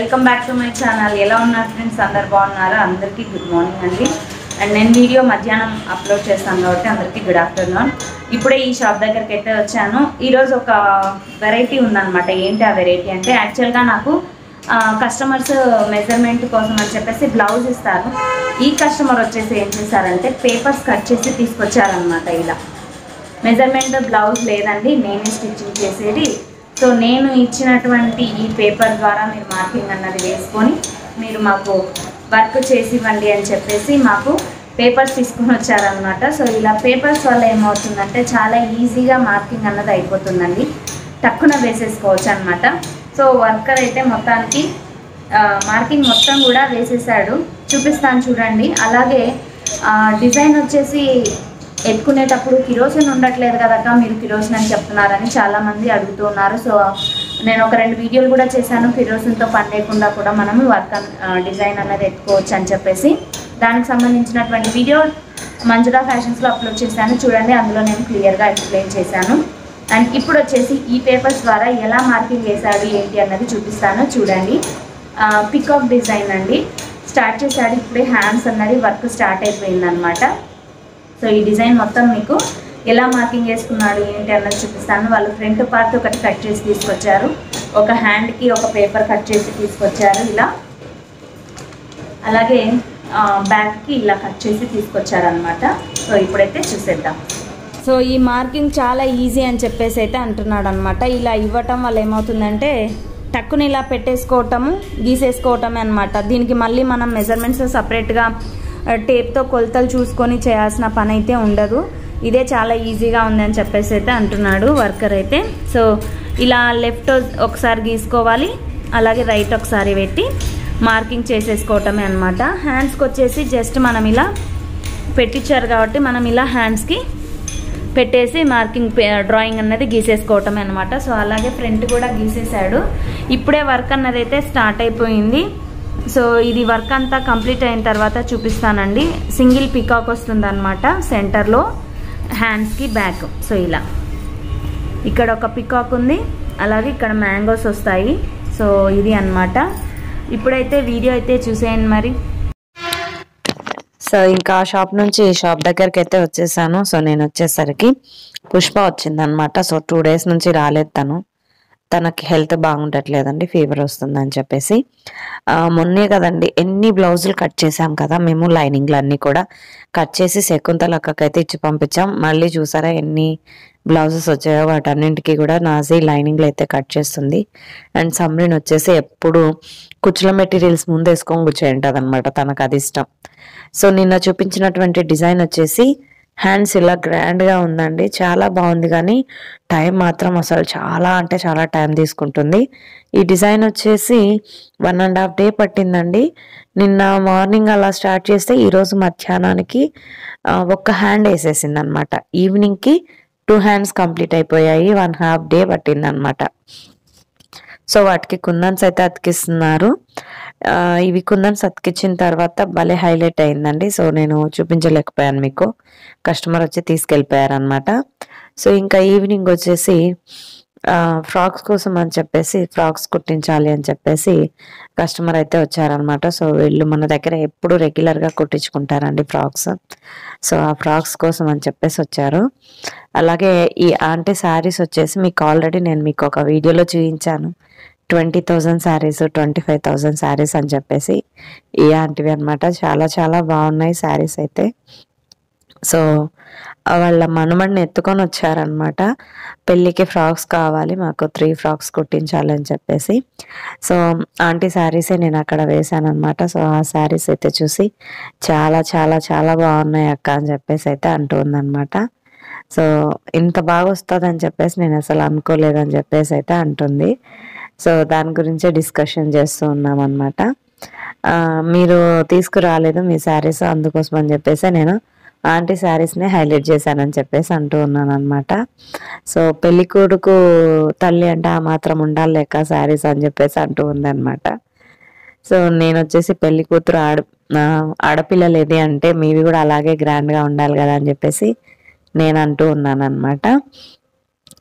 Welcome back to my channel ఎలా ఉన్నారు friends అందరు బాగున్నారా అందరికీ గుడ్ మార్నింగ్ అండి అండ్ నేను వీడియో మధ్యాహ్నం అప్లోడ్ చేస్తాను కాబట్టి అందరికీ గుడ్ ఆఫ్టర్నూన్ ఇప్పుడే ఈ షాప్ దగ్గరికి అయితే వచ్చాను ఈరోజు ఒక వెరైటీ ఉందన్నమాట ఏంటి ఆ వెరైటీ అంటే యాక్చువల్గా నాకు కస్టమర్స్ మెజర్మెంట్ కోసం అని చెప్పేసి బ్లౌజ్ ఇస్తారు ఈ కస్టమర్ వచ్చేసి ఏం చేశారంటే పేపర్స్ కట్ చేసి తీసుకొచ్చారనమాట ఇలా మెజర్మెంట్ బ్లౌజ్ లేదండి నేనే స్టిచ్చింగ్ చేసేది సో నేను ఇచ్చినటువంటి ఈ పేపర్ ద్వారా మీరు మార్కింగ్ అన్నది వేసుకొని మీరు మాకు వర్క్ చేసి ఇవ్వండి అని చెప్పేసి మాకు పేపర్స్ తీసుకొని వచ్చారనమాట సో ఇలా పేపర్స్ వల్ల ఏమవుతుందంటే చాలా ఈజీగా మార్కింగ్ అన్నది అయిపోతుందండి టక్కున వేసేసుకోవచ్చు అనమాట సో వర్కర్ అయితే మొత్తానికి మార్కింగ్ మొత్తం కూడా వేసేసాడు చూపిస్తాను చూడండి అలాగే డిజైన్ వచ్చేసి ఎత్తుకునేటప్పుడు కిరోసిన్ ఉండట్లేదు కదక్క మీరు కిరోసిన్ అని చెప్తున్నారని చాలామంది అడుగుతూ ఉన్నారు సో నేను ఒక రెండు వీడియోలు కూడా చేశాను కిరోసిన్తో పని లేకుండా కూడా మనం వర్క్ డిజైన్ అనేది ఎత్తుకోవచ్చు అని చెప్పేసి దానికి సంబంధించినటువంటి వీడియో మంజురా ఫ్యాషన్స్లో అప్లోడ్ చేశాను చూడండి అందులో నేను క్లియర్గా ఎక్స్ప్లెయిన్ చేశాను అండ్ ఇప్పుడు వచ్చేసి ఈ పేపర్స్ ద్వారా ఎలా మార్కింగ్ చేశాడు ఏంటి అన్నది చూపిస్తాను చూడండి పికాక్ డిజైన్ అండి స్టార్ట్ చేశాడు ఇప్పుడే హ్యాండ్స్ అన్నది వర్క్ స్టార్ట్ అయిపోయింది అనమాట సో ఈ డిజైన్ మొత్తం మీకు ఎలా మార్కింగ్ చేసుకున్నాడు ఏంటి అన్నది చూపిస్తాను వాళ్ళు ఫ్రంట్ పార్ట్ ఒకటి కట్ చేసి తీసుకొచ్చారు ఒక హ్యాండ్కి ఒక పేపర్ కట్ చేసి తీసుకొచ్చారు ఇలా అలాగే బ్యాక్కి ఇలా కట్ చేసి తీసుకొచ్చారనమాట సో ఇప్పుడైతే చూసేద్దాం సో ఈ మార్కింగ్ చాలా ఈజీ అని చెప్పేసి అయితే అంటున్నాడు అనమాట ఇలా ఇవ్వటం వల్ల ఏమవుతుందంటే టక్కుని ఇలా పెట్టేసుకోవటము గీసేసుకోవటమే అనమాట దీనికి మళ్ళీ మనం మెజర్మెంట్స్ సపరేట్గా టేప్తో కొలతలు చూసుకొని చేయాల్సిన పని అయితే ఉండదు ఇదే చాలా ఈజీగా ఉంది అని చెప్పేసి అయితే అంటున్నాడు వర్కర్ అయితే సో ఇలా లెఫ్ట్ ఒకసారి గీసుకోవాలి అలాగే రైట్ ఒకసారి పెట్టి మార్కింగ్ చేసేసుకోవటమే అనమాట హ్యాండ్స్కి వచ్చేసి జస్ట్ మనం ఇలా పెట్టించారు కాబట్టి మనం ఇలా హ్యాండ్స్కి పెట్టేసి మార్కింగ్ డ్రాయింగ్ అన్నది గీసేసుకోవటమే అనమాట సో అలాగే ఫ్రంట్ కూడా గీసేసాడు ఇప్పుడే వర్క్ అన్నది అయితే స్టార్ట్ అయిపోయింది సో ఇది వర్క్ అంతా కంప్లీట్ అయిన తర్వాత చూపిస్తానండి సింగిల్ పికాక్ వస్తుంది అనమాట సెంటర్లో హ్యాండ్స్కి బ్యాక్ సో ఇలా ఇక్కడ ఒక పికాక్ ఉంది అలాగే ఇక్కడ మ్యాంగోస్ వస్తాయి సో ఇది అనమాట ఇప్పుడైతే వీడియో అయితే చూసేయండి మరి సో ఇంకా ఆ షాప్ నుంచి ఈ షాప్ దగ్గరికి అయితే వచ్చేసాను సో నేను వచ్చేసరికి పుష్ప వచ్చిందనమాట సో టూ డేస్ నుంచి రాలేదు తను తనకి హెల్త్ బాగుండట్లేదండి ఫీవర్ వస్తుందని చెప్పేసి ఆ, మొన్నే కదండి ఎన్ని బ్లౌజులు కట్ చేసాం కదా మేము లైనింగ్లు అన్నీ కూడా కట్ చేసి శకుంతల అక్కకైతే ఇచ్చి పంపించాం మళ్ళీ చూసారా ఎన్ని బ్లౌజెస్ వచ్చాయో వాటన్నింటికి కూడా నాజీ లైనింగ్లు అయితే కట్ చేస్తుంది అండ్ సమ్రిన్ వచ్చేసి ఎప్పుడు కుచ్చుల మెటీరియల్స్ ముందు వేసుకొని కూర్చోంటది అనమాట తనకు అది ఇష్టం సో నిన్న చూపించినటువంటి డిజైన్ వచ్చేసి హ్యాండ్స్ ఇలా గ్రాండ్ గా ఉందండి చాలా బాగుంది కానీ టైం మాత్రం అసలు చాలా అంటే చాలా టైం తీసుకుంటుంది ఈ డిజైన్ వచ్చేసి వన్ అండ్ హాఫ్ డే పట్టిందండి నిన్న మార్నింగ్ అలా స్టార్ట్ చేస్తే ఈరోజు మధ్యాహ్నానికి ఆ, ఒక్క హ్యాండ్ వేసేసింది అనమాట ఈవినింగ్కి టూ హ్యాండ్స్ కంప్లీట్ అయిపోయాయి వన్ హాఫ్ డే పట్టింది అనమాట సో వాటికి కుందన్స్ అయితే అతికిస్తున్నారు ఆ, ఇవి కుందన్స్ అతికించిన తర్వాత భలే హైలైట్ అయిందండి సో నేను చూపించలేకపోయాను మీకు కస్టమర్ వచ్చి తీసుకెళ్ళిపోయారు అనమాట సో ఇంకా ఈవినింగ్ వచ్చేసి ఫ్రాక్స్ కోసం అని చెప్పేసి ఫ్రాక్స్ కుట్టించాలి అని చెప్పేసి కస్టమర్ అయితే వచ్చారనమాట సో వీళ్ళు మన దగ్గర ఎప్పుడు రెగ్యులర్గా కుట్టించుకుంటారండి ఫ్రాక్స్ సో ఆ ఫ్రాక్స్ కోసం అని చెప్పేసి వచ్చారు అలాగే ఈ ఆంటీ శారీస్ వచ్చేసి మీకు ఆల్రెడీ నేను మీకు ఒక వీడియోలో చూపించాను twenty thousand saris twenty five thousand saris అని చెప్పేసి ఈ ఆంటివి అనమాట చాలా చాలా బాగున్నాయి శారీస్ అయితే సో వాళ్ళ మనమడిని ఎత్తుకొని వచ్చారనమాట పెళ్ళికి ఫ్రాక్స్ కావాలి మాకు త్రీ ఫ్రాక్స్ కుట్టించాలని చెప్పేసి సో ఆంటీ శారీసే నేను అక్కడ వేశాను అనమాట సో ఆ శారీస్ అయితే చూసి చాలా చాలా చాలా బాగున్నాయి అక్క అని చెప్పేసి అయితే అంటూ ఉందన్నమాట సో ఇంత బాగా వస్తుందని చెప్పేసి నేను అసలు అనుకోలేదని చెప్పేసి అయితే అంటుంది సో దాని గురించే డిస్కషన్ చేస్తూ ఉన్నాం అనమాట మీరు తీసుకురాలేదు మీ శారీస్ అందుకోసం అని చెప్పేసి నేను ఆంటీ శారీస్ని హైలైట్ చేశానని చెప్పేసి అంటూ ఉన్నాను అనమాట సో పెళ్లి కొడుకు తల్లి అంటే ఆ మాత్రం ఉండాలి లెక్క శారీస్ అని చెప్పేసి అంటూ ఉందన్నమాట సో నేను వచ్చేసి పెళ్లి కూతురు ఆడ ఆ, ఆడపిల్లలు ఏది అంటే మీవి కూడా అలాగే గ్రాండ్గా ఉండాలి కదా అని చెప్పేసి నేను అంటూ ఉన్నాను అనమాట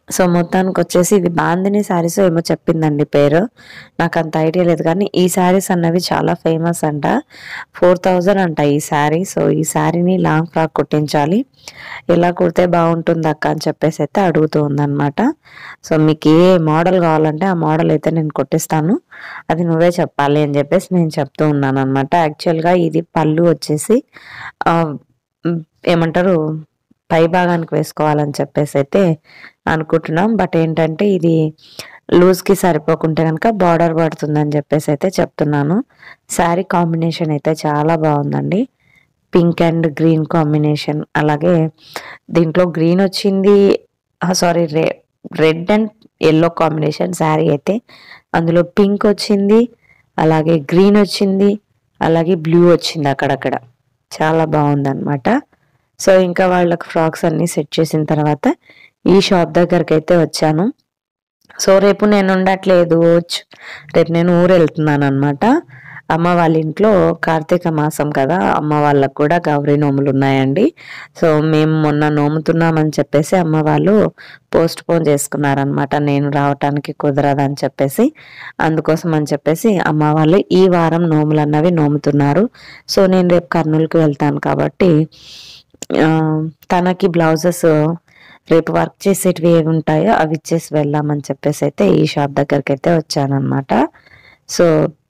సో మొత్తానికి వచ్చేసి ఇది బాందిని శారీస్ ఏమో చెప్పిందండి పేరు నాకు అంత ఐడియా లేదు కానీ ఈ శారీస్ అన్నవి చాలా ఫేమస్ అంట ఫోర్ థౌజండ్ అంట ఈ శారీ సో ఈ శారీని లాంగ్ ఫ్రాక్ కుట్టించాలి ఎలా కుడితే బాగుంటుంది అక్క అని చెప్పేసి అయితే అడుగుతూ ఉందన్నమాట సో మీకు ఏ మోడల్ కావాలంటే ఆ మోడల్ అయితే నేను కుట్టిస్తాను అది నువ్వే చెప్పాలి అని చెప్పేసి నేను చెప్తూ ఉన్నాను అనమాట యాక్చువల్గా ఇది పళ్ళు వచ్చేసి ఆ, మ్, ఏమంటారు పై భాగానికి వేసుకోవాలని చెప్పేసి అయితే అనుకుంటున్నాం బట్ ఏంటంటే ఇది లూజ్కి సరిపోకుంటే కనుక బార్డర్ పడుతుందని చెప్పేసి అయితే చెప్తున్నాను శారీ కాంబినేషన్ అయితే చాలా బాగుందండి పింక్ అండ్ గ్రీన్ కాంబినేషన్ అలాగే దీంట్లో గ్రీన్ వచ్చింది సారీ రె red and yellow combination sari అయితే అందులో పింక్ వచ్చింది అలాగే గ్రీన్ వచ్చింది అలాగే బ్లూ వచ్చింది అక్కడక్కడ చాలా బాగుందన్నమాట సో ఇంకా వాళ్ళకి ఫ్రాక్స్ అన్ని సెట్ చేసిన తర్వాత ఈ షాప్ దగ్గరికి అయితే వచ్చాను సో రేపు నేను ఉండట్లేదు వచ్చు. రేపు నేను ఊరు వెళ్తున్నాను అనమాట అమ్మ వాళ్ళ ఇంట్లో కార్తీక మాసం కదా అమ్మ వాళ్ళకు కూడా గౌరీ నోములు ఉన్నాయండి సో మేము మొన్న నోముతున్నామని చెప్పేసి అమ్మ వాళ్ళు పోస్ట్ పోన్ చేసుకున్నారనమాట నేను రావటానికి కుదరదని చెప్పేసి అందుకోసం అని చెప్పేసి అమ్మ వాళ్ళు ఈ వారం నోములు అన్నవి నోముతున్నారు సో నేను రేపు కర్నూలుకి వెళ్తాను కాబట్టి ఆ, తనకి బ్లౌజెస్ రేపు వర్క్ చేసేటివి ఏవి ఉంటాయో అవి ఇచ్చేసి వెళ్దామని చెప్పేసి అయితే ఈ షాప్ దగ్గరికి అయితే వచ్చానమాట సో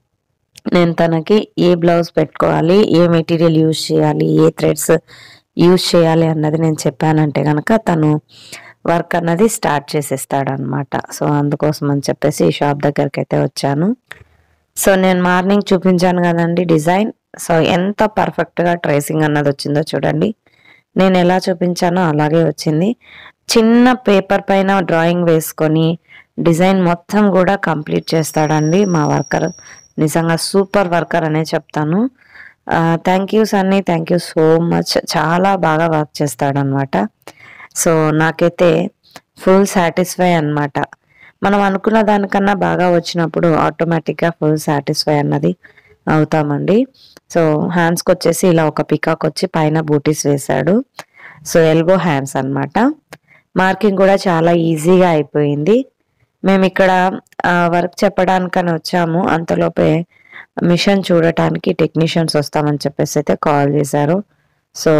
నేను తనకి ఏ బ్లౌజ్ పెట్టుకోవాలి ఏ మెటీరియల్ యూజ్ చేయాలి ఏ థ్రెడ్స్ యూజ్ చేయాలి అన్నది నేను చెప్పానంటే కనుక తను వర్క్ అన్నది స్టార్ట్ చేసేస్తాడనమాట సో అందుకోసం అని చెప్పేసి ఈ షాప్ దగ్గరికి అయితే వచ్చాను సో నేను మార్నింగ్ చూపించాను కదండి డిజైన్ సో ఎంత పర్ఫెక్ట్గా ట్రేసింగ్ అన్నది వచ్చిందో చూడండి నేను ఎలా చూపించానో అలాగే వచ్చింది చిన్న పేపర్ పైన డ్రాయింగ్ వేసుకొని డిజైన్ మొత్తం కూడా కంప్లీట్ చేస్తాడండి మా వర్కర్ నిజంగా సూపర్ వర్కర్ అనే చెప్తాను thank you Sunny thank you so much చాలా బాగా వర్క్ చేస్తాడనమాట సో నాకైతే ఫుల్ సాటిస్ఫై అన్నమాట మనం అనుకున్న దానికన్నా బాగా వచ్చినప్పుడు ఆటోమేటిక్గా ఫుల్ సాటిస్ఫై అన్నది అవుతామండి సో హ్యాండ్స్కి వచ్చేసి ఇలా ఒక పికాక్ వచ్చి పైన బూటీస్ వేశాడు సో ఎల్బో హ్యాండ్స్ అన్నమాట మార్కింగ్ కూడా చాలా ఈజీగా అయిపోయింది మేము ఇక్కడ వర్క్ చెప్పడానికని వచ్చాము అంతలోపే మిషన్ చూడటానికి టెక్నీషియన్స్ వస్తామని చెప్పేసి అయితే కాల్ చేశారు సో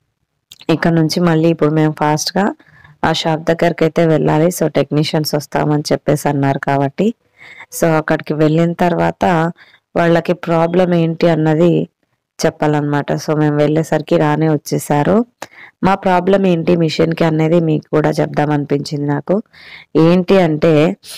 ఇక్కడ నుంచి మళ్ళీ ఇప్పుడు మేము ఫాస్ట్గా ఆ షాప్ దగ్గరికి అయితే వెళ్ళాలి సో టెక్నీషియన్స్ వస్తామని చెప్పేసి అన్నారు కాబట్టి సో అక్కడికి వెళ్ళిన తర్వాత వాళ్ళకి ప్రాబ్లం ఏంటి అన్నది చెప్పాలన్నమాట సో మేము వెళ్ళేసరికి రానే వచ్చేసారు మా ప్రాబ్లం ఏంటి మిషన్కి అనేది మీకు కూడా చెప్దాం అనిపించింది నాకు ఏంటి అంటే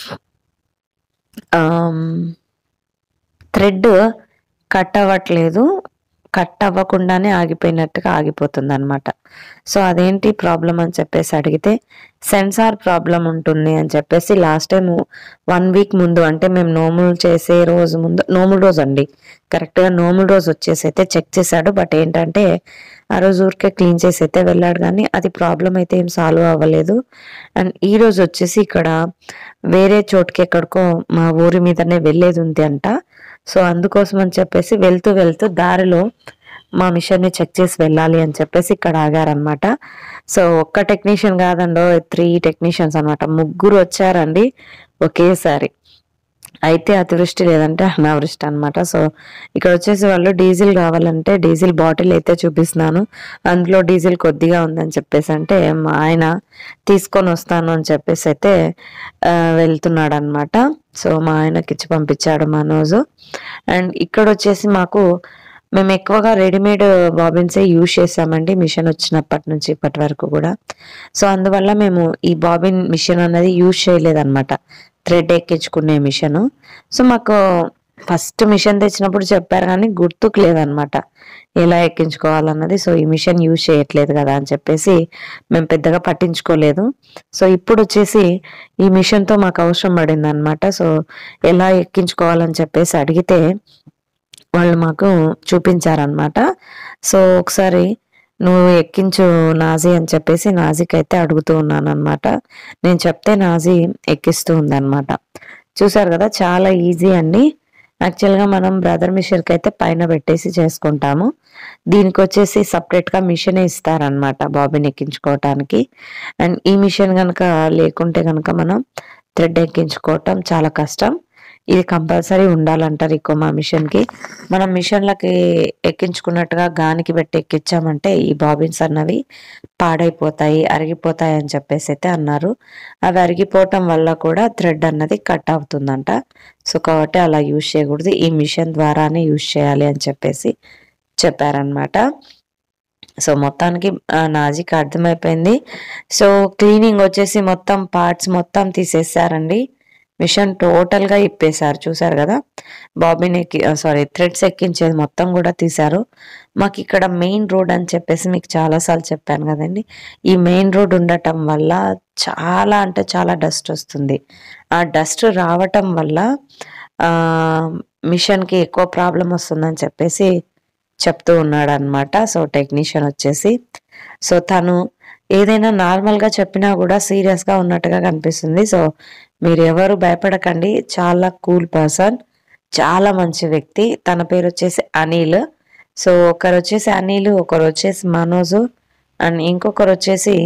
థ్రెడ్ కట్ అవ్వట్లేదు కట్ అవ్వకుండానే ఆగిపోయినట్టుగా ఆగిపోతుంది అనమాట సో అదేంటి ప్రాబ్లం అని చెప్పేసి అడిగితే సెన్సార్ ప్రాబ్లం ఉంటుంది అని చెప్పేసి లాస్ట్ టైం వన్ వీక్ ముందు అంటే మేము నోములు చేసే రోజు ముందు నోముల రోజు అండి కరెక్ట్గా నోముల రోజు వచ్చేసి అయితే చెక్ చేశాడు బట్ ఏంటంటే ఆ రోజు ఊరికే క్లీన్ చేసి అయితే వెళ్ళాడు కానీ అది ప్రాబ్లం అయితే ఏం సాల్వ్ అవ్వలేదు అండ్ ఈ రోజు వచ్చేసి ఇక్కడ వేరే చోటుకి ఎక్కడికో మా ఊరి మీదనే వెళ్ళేది ఉంది అంట సో అందుకోసం అని చెప్పేసి వెళ్తూ వెళ్తూ దారిలో మా మిషన్ని చెక్ చేసి వెళ్ళాలి అని చెప్పేసి ఇక్కడ ఆగారనమాట సో ఒక్క టెక్నీషియన్ కాదండో త్రీ టెక్నీషియన్స్ అన్నమాట ముగ్గురు వచ్చారండి ఒకేసారి అయితే అతివృష్టి లేదంటే అనావృష్టి అన్నమాట సో ఇక్కడ వచ్చేసి వాళ్ళు డీజిల్ కావాలంటే డీజిల్ బాటిల్ అయితే చూపిస్తున్నాను అందులో డీజిల్ కొద్దిగా ఉందని చెప్పేసి అంటే మా ఆయన తీసుకొని వస్తాను అని చెప్పేసి అయితే ఆ, వెళ్తున్నాడు అనమాట సో మా ఆయనకి ఇచ్చి పంపించాడు మనోజు అండ్ ఇక్కడ వచ్చేసి మాకు మేము ఎక్కువగా రెడీమేడ్ బాబిన్సే యూజ్ చేసామండి మిషన్ వచ్చినప్పటి నుంచి ఇప్పటి వరకు కూడా సో అందువల్ల మేము ఈ బాబిన్ మిషన్ అనేది యూజ్ చేయలేదన్నమాట థ్రెడ్ ఎక్కించుకునే మిషన్ సో మాకు ఫస్ట్ మిషన్ తెచ్చినప్పుడు చెప్పారు కానీ గుర్తుకు లేదనమాట ఎలా ఎక్కించుకోవాలన్నది సో ఈ మిషన్ యూజ్ చేయట్లేదు కదా అని చెప్పేసి మేము పెద్దగా పట్టించుకోలేదు సో ఇప్పుడు వచ్చేసి ఈ మిషన్తో మాకు అవసరం పడింది అనమాట సో ఎలా ఎక్కించుకోవాలని చెప్పేసి అడిగితే వాళ్ళు మాకు చూపించారనమాట సో ఒకసారి నువ్వు ఎక్కించు నాజీ అని చెప్పేసి నాజీకి అయితే అడుగుతూ ఉన్నాను అనమాట నేను చెప్తే నాజీ ఎక్కిస్తూ ఉందన్నమాట చూసారు కదా చాలా ఈజీ అండి యాక్చువల్గా మనం బ్రదర్ మిషన్కి అయితే పైన పెట్టేసి చేసుకుంటాము దీనికి వచ్చేసి సపరేట్గా మిషన్ ఇస్తారనమాట బాబిన్ ఎక్కించుకోవటానికి అండ్ ఈ మిషన్ కనుక లేకుంటే కనుక మనం థ్రెడ్ ఎక్కించుకోవటం చాలా కష్టం ఇది కంపల్సరీ ఉండాలంటారు రికోమా మిషన్కి మనం మిషన్లకి ఎక్కించుకున్నట్టుగా గానికి పెట్టి ఎక్కించామంటే ఈ బాబిన్స్ అన్నవి పాడైపోతాయి అరిగిపోతాయి అని చెప్పేసి అయితే అన్నారు అవి అరిగిపోవటం వల్ల కూడా థ్రెడ్ అన్నది కట్ అవుతుందంట సో కాబట్టి అలా యూజ్ చేయకూడదు ఈ మిషన్ ద్వారానే యూజ్ చేయాలి అని చెప్పేసి చెప్పారనమాట సో మొత్తానికి ఆ, నాజీకి అర్థమైపోయింది సో క్లీనింగ్ వచ్చేసి మొత్తం పార్ట్స్ మొత్తం తీసేసారండి మిషన్ టోటల్ గా ఇప్పేశారు చూసారు కదా బాబిన్ ఎక్కి సారీ థ్రెడ్స్ ఎక్కించేది మొత్తం కూడా తీశారు మాకు ఇక్కడ మెయిన్ రోడ్ అని చెప్పేసి మీకు చాలాసార్లు చెప్పాను కదండి ఈ మెయిన్ రోడ్ ఉండటం వల్ల చాలా అంటే చాలా డస్ట్ వస్తుంది ఆ డస్ట్ రావటం వల్ల ఆ మిషన్కి ఎక్కువ ప్రాబ్లం వస్తుందని చెప్పేసి చెప్తూ ఉన్నాడు అనమాట సో టెక్నీషియన్ వచ్చేసి సో తను ఏదైనా నార్మల్ గా చెప్పినా కూడా సీరియస్ గా ఉన్నట్టుగా కనిపిస్తుంది సో మీరు ఎవరు భయపడకండి చాలా కూల్ పర్సన్ చాలా మంచి వ్యక్తి తన పేరు వచ్చేసి అనిల్ సో ఒకరు వచ్చేసి అనిల్ ఒకరు వచ్చేసి మనోజ్ అండ్ ఇంకొకరు వచ్చేసి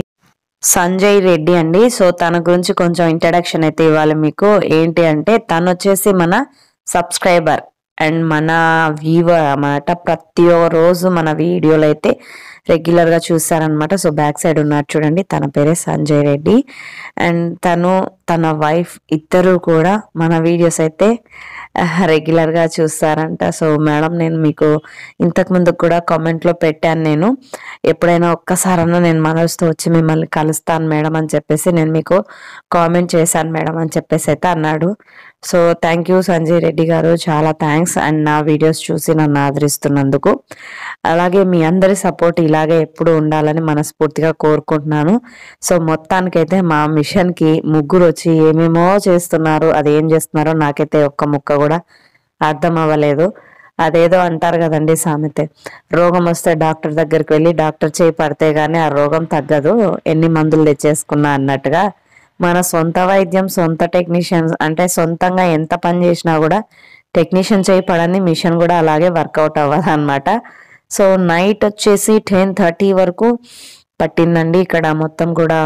సంజయ్ రెడ్డి అండి సో తన గురించి కొంచెం ఇంట్రడక్షన్ అయితే ఇవ్వాలి మీకు ఏంటి అంటే తను వచ్చేసి మన సబ్స్క్రైబర్ అండ్ మన వ్యూవర్ అన్నమాట ప్రతి రోజు మన వీడియోలు అయితే రెగ్యులర్ గా చూస్తారనమాట సో బ్యాక్ సైడ్ ఉన్నాడు చూడండి తన పేరే సంజయ్ రెడ్డి అండ్ తను తన వైఫ్ ఇద్దరు కూడా మన వీడియోస్ అయితే రెగ్యులర్ గా చూస్తారంట సో మేడం నేను మీకు ఇంతకు ముందు కూడా కామెంట్ లో పెట్టాను నేను ఎప్పుడైనా ఒక్కసారన్నా నేను మనసుతో వచ్చి మిమ్మల్ని కలుస్తాను మేడం అని చెప్పేసి నేను మీకు కామెంట్ చేశాను మేడం అని చెప్పేసి అయితే అన్నాడు so thank you Sanjay Reddy గారు చాలా థ్యాంక్స్ అండ్ నా వీడియోస్ చూసి నన్ను ఆదరిస్తున్నందుకు అలాగే మీ అందరి సపోర్ట్ ఇలాగే ఎప్పుడు ఉండాలని మనస్ఫూర్తిగా కోరుకుంటున్నాను సో మొత్తానికైతే మా మిషన్ కి ముగ్గురు వచ్చి ఏమేమో చేస్తున్నారు అది ఏం చేస్తున్నారో నాకైతే ఒక్క ముక్క కూడా అర్థం అవ్వలేదు అదేదో అంటారు కదండి సామెత రోగం వస్తే డాక్టర్ దగ్గరికి వెళ్ళి డాక్టర్ చేయి పడితే గానీ ఆ రోగం తగ్గదు ఎన్ని మందులు తెచ్చేసుకున్నా అన్నట్టుగా మన సొంత వైద్యం సొంత టెక్నీషియన్స్ అంటే సొంతంగా ఎంత పని చేసినా కూడా టెక్నీషియన్ చేయి పడని మిషన్ కూడా అలాగే వర్కౌట్ అవ్వదు అనమాట సో నైట్ వచ్చేసి టెన్ థర్టీ వరకు పట్టిందండి ఇక్కడ మొత్తం కూడా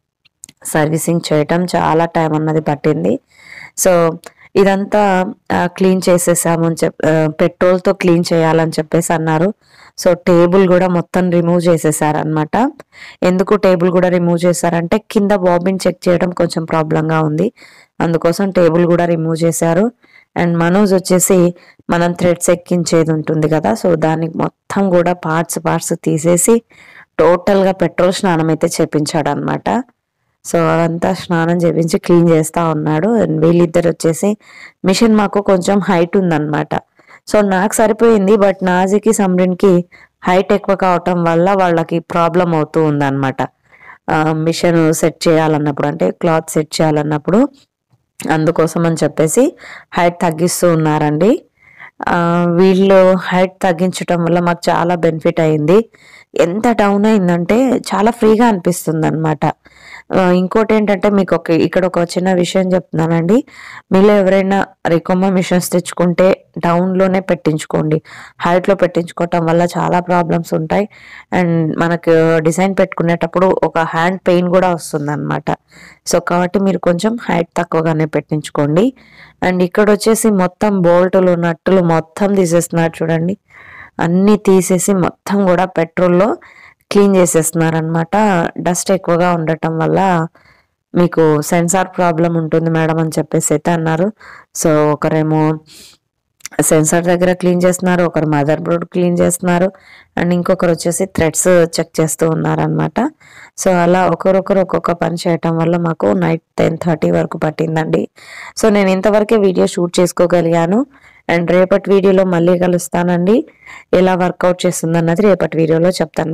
సర్వీసింగ్ చేయటం చాలా టైం అన్నది పట్టింది సో ఇదంతా క్లీన్ చేసేసాము అని చెప్ పెట్రోల్తో క్లీన్ చేయాలని చెప్పేసి అన్నారు సో టేబుల్ కూడా మొత్తం రిమూవ్ చేసేసారనమాట ఎందుకు టేబుల్ కూడా రిమూవ్ చేశారంటే కింద బాబిన్ చెక్ చేయడం కొంచెం ప్రాబ్లంగా ఉంది అందుకోసం టేబుల్ కూడా రిమూవ్ చేశారు అండ్ మనోజ్ వచ్చేసి మనం థ్రెడ్స్ ఎక్కించేది ఉంటుంది కదా సో దానికి మొత్తం కూడా పార్ట్స్ పార్ట్స్ తీసేసి టోటల్గా పెట్రోల్ స్నానం అయితే చేపించాడు అనమాట సో అదంతా స్నానం చేపించి క్లీన్ చేస్తా ఉన్నాడు అండ్ వీళ్ళిద్దరు వచ్చేసి మిషన్ మాకు కొంచెం హైట్ ఉందన్నమాట సో నాకు సరిపోయింది బట్ నాజికి సమ్రిన్కి హైట్ ఎక్కువ కావటం వల్ల వాళ్ళకి ప్రాబ్లం అవుతూ ఉందన్నమాట మిషన్ సెట్ చేయాలన్నప్పుడు అంటే క్లాత్ సెట్ చేయాలన్నప్పుడు అందుకోసం అని చెప్పేసి హైట్ తగ్గిస్తూ ఉన్నారండి ఆ, వీళ్ళు హైట్ తగ్గించటం వల్ల మాకు చాలా బెనిఫిట్ అయింది ఎంత డౌన్ అయిందంటే చాలా ఫ్రీగా అనిపిస్తుంది అనమాట ఇంకోటి ఏంటంటే మీకు ఒక ఇక్కడ ఒక చిన్న విషయం చెప్తున్నానండి మీలో ఎవరైనా రికోమా మిషన్స్ తెచ్చుకుంటే డౌన్లోనే పెట్టించుకోండి హైట్లో పెట్టించుకోవటం వల్ల చాలా ప్రాబ్లమ్స్ ఉంటాయి అండ్ మనకు డిజైన్ పెట్టుకునేటప్పుడు ఒక హ్యాండ్ పెయిన్ కూడా వస్తుంది అనమాట సో కాబట్టి మీరు కొంచెం హైట్ తక్కువగానే పెట్టించుకోండి అండ్ ఇక్కడ వచ్చేసి మొత్తం బోల్టులు నట్టులు మొత్తం తీసేస్తున్నారు చూడండి అన్ని తీసేసి మొత్తం కూడా పెట్రోల్లో క్లీన్ చేసేస్తున్నారు అనమాట డస్ట్ ఎక్కువగా ఉండటం వల్ల మీకు సెన్సార్ ప్రాబ్లం ఉంటుంది మేడం అని చెప్పేసి అయితే అన్నారు సో ఒకరేమో సెన్సార్ దగ్గర క్లీన్ చేస్తున్నారు ఒకరు మదర్ బోర్డ్ క్లీన్ చేస్తున్నారు అండ్ ఇంకొకరు వచ్చేసి థ్రెడ్స్ చెక్ చేస్తూ ఉన్నారనమాట సో అలా ఒకరొకరు ఒక్కొక్క పని చేయటం వల్ల మాకు నైట్ టెన్ థర్టీ వరకు పట్టిందండి సో నేను ఇంతవరకే వీడియో షూట్ చేసుకోగలిగాను అండ్ రేపటి వీడియోలో మళ్ళీ కలుస్తానండి ఎలా వర్కౌట్ చేస్తుంది అన్నది రేపటి వీడియోలో చెప్తాను